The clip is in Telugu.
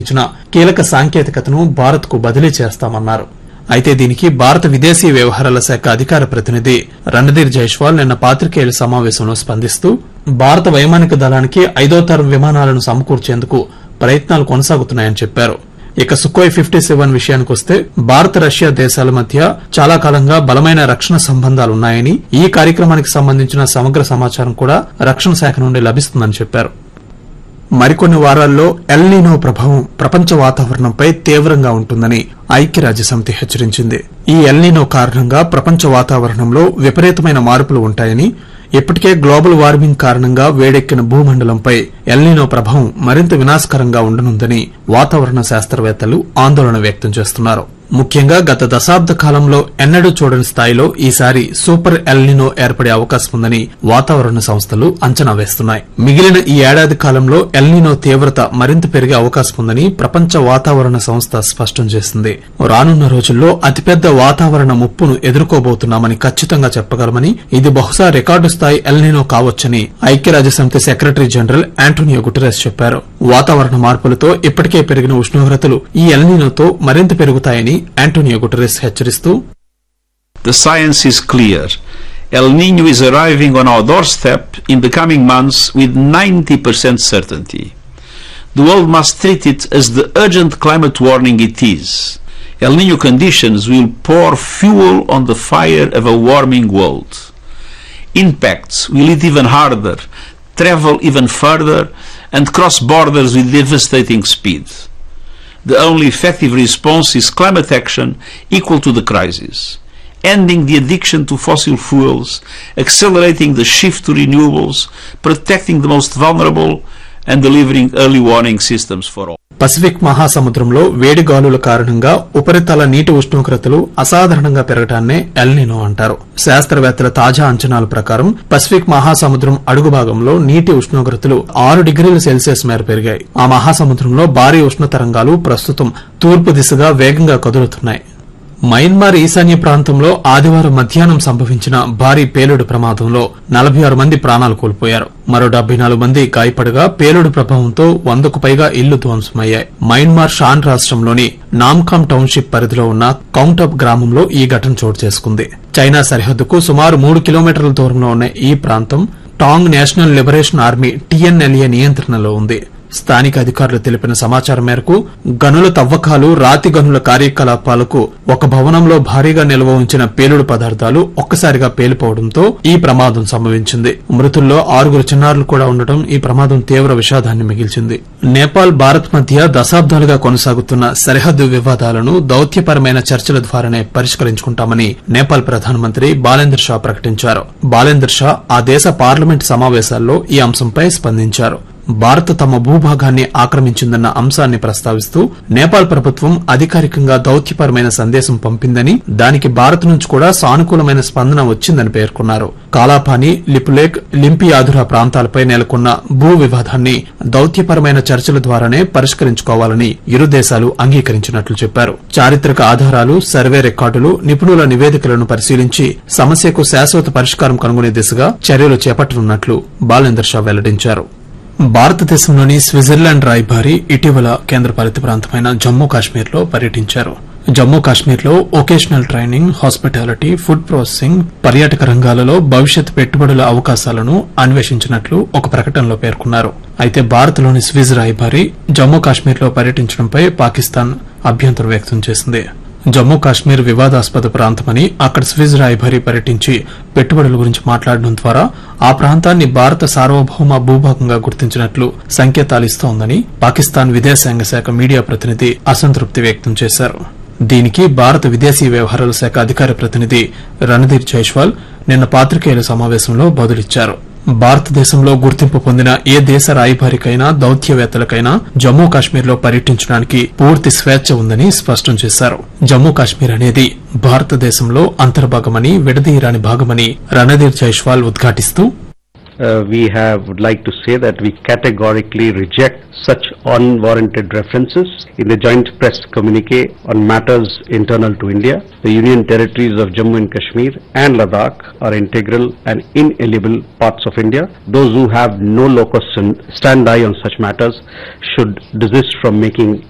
ఇచ్చిన కీలక సాంకేతికతను భారత్ కు బదిలీ చేస్తామన్నారు అయితే దీనికి భారత విదేశీ వ్యవహారాల శాఖ అధికార ప్రతినిధి రణధీర్ జైష్వాల్ నిన్న పాత్రికేయుల సమావేశంలో స్పందిస్తూ భారత వైమానిక దళానికి ఐదో తరం విమానాలను సమకూర్చేందుకు ప్రయత్నాలు కొనసాగుతున్నాయని చెప్పారు ఇక సుఖోయ్ ఫిఫ్టీ సెవెన్ విషయానికొస్తే భారత రష్యా దేశాల మధ్య చాలా కాలంగా బలమైన రక్షణ సంబంధాలున్నాయని ఈ కార్యక్రమానికి సంబంధించిన సమగ్ర సమాచారం కూడా రక్షణ శాఖ నుండి లభిస్తుందని చెప్పారు మరికొన్ని వారాల్లో ఎల్నీనో ప్రభావం ప్రపంచ వాతావరణంపై తీవ్రంగా ఉంటుందని ఐక్యరాజ్యసమితి హెచ్చరించింది ఈ ఎల్నీనో కారణంగా ప్రపంచ వాతావరణంలో విపరీతమైన మార్పులు ఉంటాయని ఇప్పటికే గ్లోబల్ వార్మింగ్ కారణంగా వేడెక్కిన భూమండలంపై ఎల్నీనో ప్రభావం మరింత వినాశకరంగా ఉండనుందని వాతావరణ శాస్త్రవేత్తలు ఆందోళన వ్యక్తం చేస్తున్నారు ముఖ్యంగా గత దశాబ్ద కాలంలో ఎన్నడూ చూడని స్థాయిలో ఈసారి సూపర్ ఎల్నినో ఏర్పడే అవకాశం ఉందని వాతావరణ సంస్థలు అంచనా వేస్తున్నాయి మిగిలిన ఈ ఏడాది కాలంలో ఎల్నినో తీవ్రత మరింత పెరిగే అవకాశం ఉందని ప్రపంచ వాతావరణ సంస్థ స్పష్టం చేసింది రానున్న రోజుల్లో అతిపెద్ద వాతావరణ ముప్పును ఎదుర్కోబోతున్నామని ఖచ్చితంగా చెప్పగలమని ఇది బహుశా రికార్డు స్థాయి ఎల్నినో కావచ్చని ఐక్యరాజ్యసమితి సెక్రటరీ జనరల్ యాంటోనియో గుటెరస్ చెప్పారు వాతావరణ మార్పులతో ఇప్పటికే పెరిగిన ఉష్ణోగ్రతలు ఈ ఎల్నినోతో మరింత పెరుగుతాయని యాంటోనియో గుటెరస్ హెచ్చరిస్తూ The science is clear. El Nino is arriving on our doorstep in the coming months with 90% certainty. The world must treat it as the urgent climate warning it is. El Nino conditions will pour fuel on the fire of a warming world. Impacts will hit even harder, travel even further, and cross borders with devastating speed. The only effective response is climate action equal to the crisis, ending the addiction to fossil fuels, accelerating the shift to renewables, protecting the most vulnerable, and delivering early warning systems for all. Pacific మహాసముద్రంలో వేడి గాలుల కారణంగా ఉపరితల నీటి ఉష్ణోగ్రతలు అసాధారణంగా పెరగటాన్నే ఎల్నినో అంటారు శాస్త్రవేత్తల తాజా అంచనాల ప్రకారం పసిఫిక్ మహాసముద్రం అడుగు భాగంలో నీటి ఉష్ణోగ్రతలు ఆరు డిగ్రీల సెల్సియస్ మేర పెరిగాయి ఆ మహాసముద్రంలో భారీ ఉష్ణ తరంగాలు ప్రస్తుతం తూర్పు దిశగా వేగంగా కదులుతున్నాయి మయన్మార్ ఈశాన్య ప్రాంతంలో ఆదివారం మధ్యాహ్నం సంభవించిన భారీ పేలుడు ప్రమాదంలో నలభై ఆరు మంది ప్రాణాలు కోల్పోయారు మరో డెబ్బై నాలుగు మంది గాయపడగా పేలుడు ప్రభావంతో వందకు పైగా ఇళ్లు ధ్వంసమయ్యాయి మయన్మార్ షాన్ రాష్ట్రంలోని నామ్కామ్ టౌన్షిప్ పరిధిలో ఉన్న కౌంటప్ గ్రామంలో ఈ ఘటన చోటు చేసుకుంది చైనా సరిహద్దుకు సుమారు మూడు కిలోమీటర్ల దూరంలో ఉన్న ఈ ప్రాంతం Taang national liberation army TNLA నియంత్రణలో ఉంది స్థానిక అధికారులు తెలిపిన సమాచారం మేరకు గనుల తవ్వకాలు రాతి గనుల కార్యకలాపాలకు ఒక భవనంలో భారీగా నిల్వ ఉంచిన పేలుడు పదార్థాలు ఒక్కసారిగా పేలిపోవడంతో ఈ ప్రమాదం సంభవించింది మృతుల్లో ఆరుగురు చిన్నారులు కూడా ఉండటం ఈ ప్రమాదం తీవ్ర విషాదాన్ని మిగిల్చింది నేపాల్ భారత్ మధ్య దశాబ్దాలుగా కొనసాగుతున్న సరిహద్దు వివాదాలను దౌత్యపరమైన చర్చల ద్వారానే పరిష్కరించుకుంటామని నేపాల్ ప్రధానమంత్రి బాలేందర్ షా ప్రకటించారు బాలేందర్ షా ఆ దేశ పార్లమెంట్ సమావేశాల్లో ఈ అంశంపై స్పందించారు భారత్ తమ భూభాగాన్ని ఆక్రమించిందన్న అంశాన్ని ప్రస్తావిస్తూ నేపాల్ ప్రభుత్వం అధికారికంగా దౌత్యపరమైన సందేశం పంపిందని దానికి భారత్ నుంచి కూడా సానుకూలమైన స్పందన వచ్చిందని పేర్కొన్నారు కాలాపాని లిపులేక్ లింపియాధురా ప్రాంతాలపై నెలకొన్న భూ వివాదాన్ని దౌత్యపరమైన చర్చల ద్వారానే పరిష్కరించుకోవాలని ఇరు దేశాలు అంగీకరించినట్లు చెప్పారు చారిత్రక ఆధారాలు సర్వే రికార్డులు నిపుణుల నివేదికలను పరిశీలించి సమస్యకు శాశ్వత పరిష్కారం కనుగొనే దిశగా చర్యలు చేపట్టనున్నట్లు బాలేందర్ షా వెల్లడించారు భారతదేశంలోని స్విట్జర్లాండ్ రాయబారి ఇటీవల కేంద్రపాలిత ప్రాంతమైన జమ్మూ కాశ్మీర్లో పర్యటించారు జమ్మూ కాశ్మీర్లో vocational training hospitality food processing పర్యాటక రంగాలలో భవిష్యత్ పెట్టుబడుల అవకాశాలను అన్వేషించినట్లు ఒక ప్రకటనలో పేర్కొన్నారు అయితే భారత్లోని స్విజ్ రాయబారి జమ్మూ కాశ్మీర్లో పర్యటించడంపై పాకిస్తాన్ అభ్యంతరం వ్యక్తం చేసింది జమ్మూ కాశ్మీర్ వివాదాస్పద ప్రాంతమని అక్కడ స్విజ్ రాయబారి పర్యటించి పెట్టుబడుల గురించి మాట్లాడడం ద్వారా ఆ ప్రాంతాన్ని భారత సార్వభౌమ భూభాగంగా గుర్తించినట్లు సంకేతాలిస్తోందని పాకిస్తాన్ విదేశాంగ శాఖ మీడియా ప్రతినిధి అసంతృప్తి వ్యక్తం చేశారు దీనికి భారత విదేశీ వ్యవహారాల శాఖ అధికార ప్రతినిధి రణధీర్ జైష్వాల్ నిన్న పాత్రికేయుల సమావేశంలో బదులిచ్చారు భారతదేశంలో గుర్తింపు పొందిన ఏ దేశ రాయబారికైనా దౌత్యవేత్తలకైనా జమ్మూ కాశ్మీర్లో పర్యటించడానికి పూర్తి స్వేచ్ఛ ఉందని స్పష్టం చేశారు జమ్మూ కాశ్మీర్ అనేది భారతదేశంలో అంతర్భాగమని విడదీయరాని భాగమని Randhir Jaiswal ఉద్ఘాటిస్తూ uh, we have would like to say that we categorically reject such unwarranted references in the joint press communique on matters internal to India. The Union territories of Jammu and Kashmir and Ladakh are integral and inalienable parts of India. Those who have no locus standi on such matters should desist from making